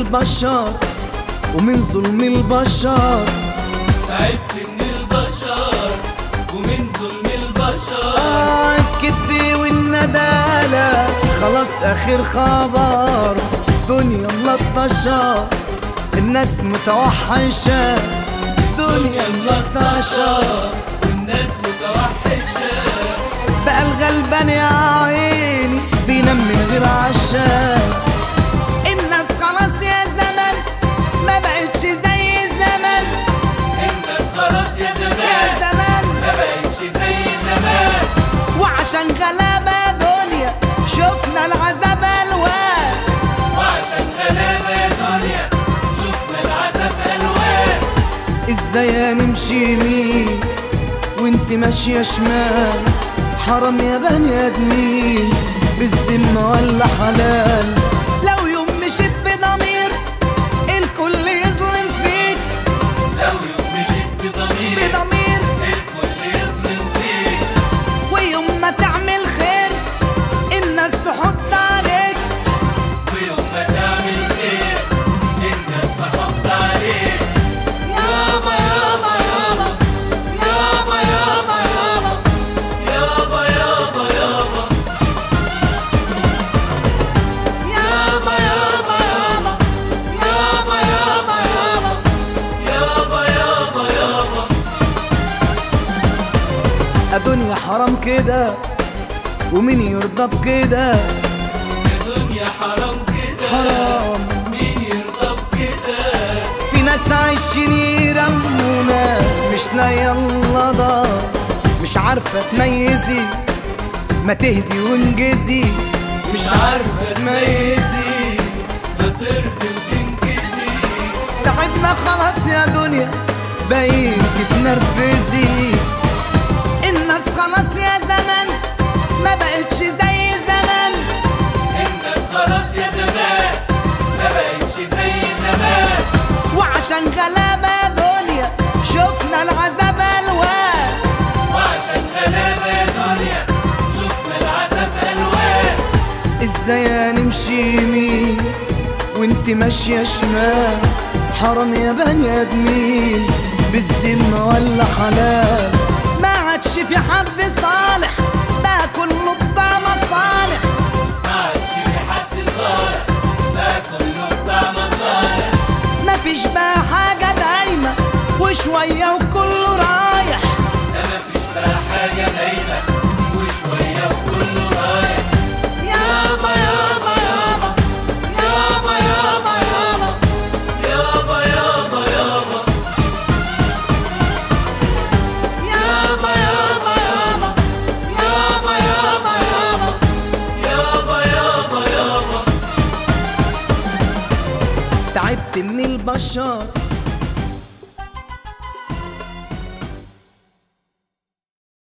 البشر ومن ظلم البشر تعبت من البشر ومن ظلم البشر آه الكذب والندالة خلاص آخر خبر دنيا ملطشة الناس متوحشة دنيا ملطشة والناس متوحشة بقى الغلبان يا عيني بينام من غير عشاء الناس خلاص يا زمن ما بقتش زي زمان الناس خلاص يا يا زمان زمان ما بقتش زي زمان وعشان غلابة دنيا شفنا العذاب الوان وعشان غلابة يا دنيا شفنا العذاب ألوان ازاي نمشي يمين وانت ماشية شمال حرام يا بني ادمين بالذمة ولا حلال لو يوم مشيت بضمير الكل يظلم فيك لو يوم مشيت بضمير بضمير الكل يظلم فيك ويوم ما تعمل خير الناس تحط عليك ويوم ما تعمل خير الناس تحط عليك يابا يابا يابا يابا يابا يابا يابا يابا يابا يابا يابا يابا يابا يابا يابا يابا يابا يابا الدنيا حرام كده ومين يرضى بكده يا دنيا حرام كده حرام مين يرضى بكده في ناس عايشين يرموا ناس مش لاقيه اللضا مش عارفه تميزي ما تهدي وانجزي مش عارفه تميزي ما ترضي وتنجزي تعبنا خلاص يا دنيا بقيت تتنرفزي الناس خلاص يا زمان ما بقتش زي زمان الناس خلاص يا زمان ما بقتش زي زمان وعشان غلابة دنيا شفنا العذاب الوان وعشان غلابة يا دنيا شفنا العذاب ألوان ازاي نمشي يمين وانت ماشية شمال حرام يا بني ادمين بالذمة ولا حلال ما عادش في حد صالح بقى كله بتاع مصالح ما عادش في حد صالح ده كله بتاع مصالح مفيش بقى حاجة دايمة وشوية وكله رايح ده مفيش بقى حاجة دايمة وشوية وكله رايح يابا يابا يابا يابا يابا يابا يابا يابا يابا يابا يابا يابا يابا يابا يابا يابا يابا يابا تعبت من البشر